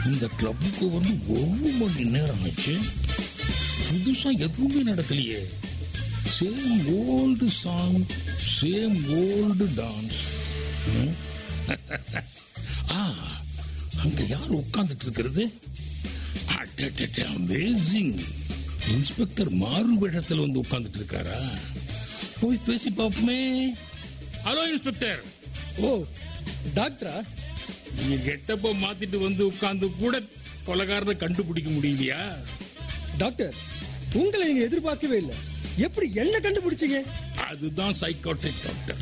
இந்த கிளப்புக்கு வந்து ஒரு மணி நேரம் ஆச்சு புதுசா எதுவுமே நடக்கலையே same old song same old dance ஆ அங்க யார் உட்கார்ந்துட்டு இருக்கிறது அமேசிங் இன்ஸ்பெக்டர் மாறு வேஷத்தில் வந்து உட்கார்ந்துட்டு இருக்காரா போய் பேசி பார்ப்போமே ஹலோ இன்ஸ்பெக்டர் ஓ டாக்டரா நீங்க கெட்டப்ப மாத்திட்டு வந்து உட்கார்ந்து கூட கொலகாரனை கண்டுபிடிக்க முடியலையா டாக்டர் உங்களை இங்க எதிர்பார்க்கவே இல்லை எப்படி என்ன கண்டுபிடிச்சீங்க அதுதான் சைக்காட்ரிக் டாக்டர்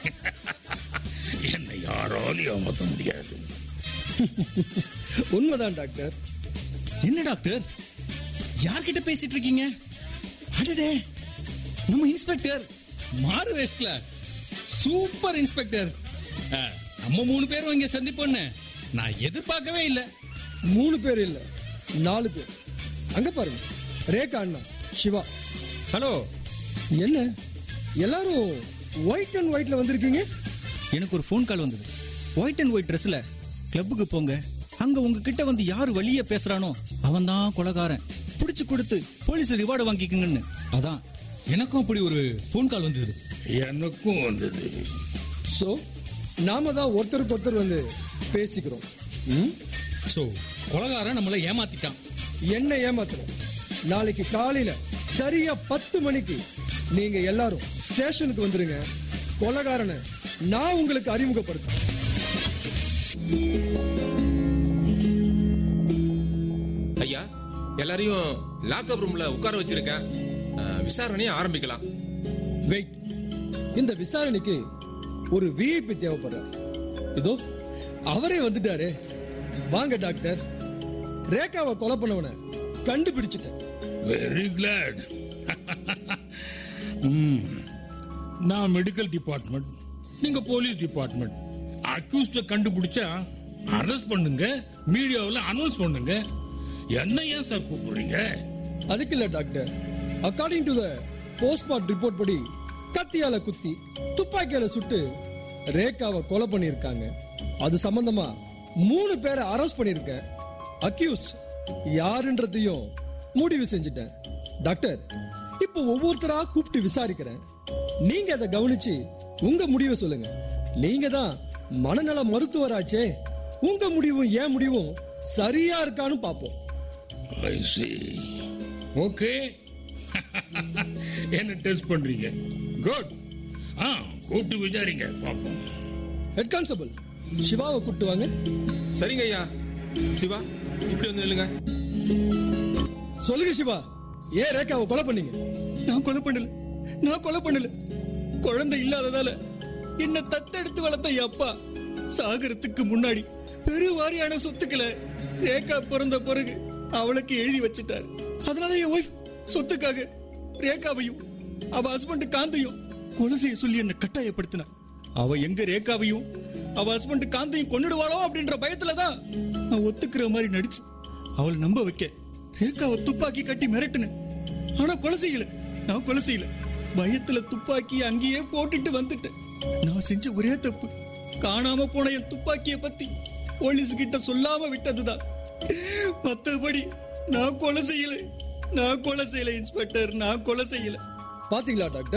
என்னை யாராலையும் ஏமாத்த முடியாது உண்மைதான் டாக்டர் என்ன டாக்டர் யார்கிட்ட பேசிட்டு இருக்கீங்க அடடே நம்ம இன்ஸ்பெக்டர் மாறு வேஷத்துல சூப்பர் இன்ஸ்பெக்டர் ஆ, நம்ம மூணு பேரும் இங்க சந்திப்போன்னு நான் எதிர்பார்க்கவே இல்ல மூணு பேர் இல்ல நாலு பேர் அங்க பாருங்க ரேகா அண்ணா சிவா ஹலோ என்ன எல்லாரும் ஒயிட் அண்ட் ஒயிட்ல வந்திருக்கீங்க எனக்கு ஒரு ஃபோன் கால் வந்தது ஒயிட் அண்ட் ஒயிட் ட்ரெஸ்ல கிளப்புக்கு போங்க அங்க உங்ககிட்ட வந்து யாரு வழிய பேசுறானோ அவன் தான் கொலகாரன் புடிச்சு கொடுத்து போலீஸ் ரிவார்டு வாங்கிக்கங்கன்னு அதான் எனக்கும் அப்படி ஒரு ஃபோன் கால் வந்தது எனக்கும் வந்தது சோ நாம தான் ஒருத்தருக்கு ஒருத்தர் வந்து பேசிக்கிறோம் ம்? சோ கொலகாரன் நம்மள ஏமாத்திட்டான் என்ன ஏமாத்துறோம் நாளைக்கு காலையில சரியா பத்து மணிக்கு நீங்க எல்லாரும் ஸ்டேஷனுக்கு வந்துருங்க கொலகாரனை நான் உங்களுக்கு அறிமுகப்படுத்துறேன் ஐயா எல்லாரையும் லாக்அப் ரூம்ல உட்கார வச்சிருக்கேன் அஹ், விசாரணையை ஆரம்பிக்கலாம் வெயிட் இந்த விசாரணைக்கு ஒரு விஐபி தேவைப்படுறார் இதோ அவரே வந்துட்டாரே வாங்க டாக்டர் ரேகாவை கொலை பண்ணவன கண்டுபிடிச்சிட்டேன் வெரி கிளாட் நான் மெடிக்கல் டிபார்ட்மெண்ட் நீங்க போலீஸ் டிபார்ட்மெண்ட் அக்யூஸ்ட கண்டுபிடிச்சா அரெஸ்ட் பண்ணுங்க மீடியாவில் அனௌன்ஸ் பண்ணுங்க என்ன ஏன் சார் கூப்பிடுறீங்க அதுக்கு இல்ல doctor according to the postmortem report படி கத்தியால குத்தி துப்பாக்கியால சுட்டு ரேகாவை கொலை பண்ணிருக்காங்க அது சம்பந்தமா மூணு பேரை அரெஸ்ட் பண்ணிருக்கேன் அக்யூஸ்ட் யாருன்றதையும் முடிவு செஞ்சுட்டேன் டாக்டர் இப்போ ஒவ்வொருத்தரா கூப்பிட்டு விசாரிக்கிறேன் நீங்க அதை கவனிச்சு உங்க முடிவை சொல்லுங்க நீங்க தான் மனநல மருத்துவராச்சே உங்க முடிவும் ஏன் முடிவும் சரியா இருக்கான்னு பாப்போம் I see. ஓகே என்ன டெஸ்ட் பண்றீங்க குட் ஆ கூப்பிட்டு விசாரிங்க பாப்போம் ஹெட் கான்ஸ்டபிள் சிவாவை கூப்பிட்டு வாங்க சரிங்க ஐயா சிவா இப்படி வந்து நில்லுங்க சொல்லுங்க சிவா ஏன் ரேகாவை கொலை பண்ணீங்க நான் கொலை பண்ணல நான் கொலை பண்ணல குழந்தை இல்லாததால என்ன தத்தெடுத்து வளர்த்த என் அப்பா சாகரத்துக்கு முன்னாடி பெருவாரியான சொத்துக்களை ரேகா பிறந்த பிறகு அவளுக்கு எழுதி வச்சிட்டாரு அதனால என் ஒய்ஃப் சொத்துக்காக ரேகாவையும் அவ ஹஸ்பண்ட் காந்தையும் கொலை செய்ய சொல்லி என்ன கட்டாயப்படுத்தினா அவ எங்க ரேகாவையும் அவ ஹஸ்பண்ட் காந்தையும் கொன்னுடுவாளோ அப்படின்ற பயத்துல தான் நான் ஒத்துக்கிற மாதிரி நடிச்சு அவளை நம்ப வைக்க ரேகாவை துப்பாக்கி கட்டி மிரட்டுனேன் ஆனா கொலை செய்யல நான் கொலை செய்யல பயத்துல துப்பாக்கி அங்கேயே போட்டுட்டு வந்துட்டேன் நான் செஞ்ச ஒரே தப்பு காணாம போன என் துப்பாக்கிய பத்தி போலீஸ் கிட்ட சொல்லாம விட்டதுதான் மத்தபடி நான் கொலை செய்யல நான் கொலை செய்யல இன்ஸ்பெக்டர் நான் கொலை செய்யல பாத்தீங்களா டாக்டர்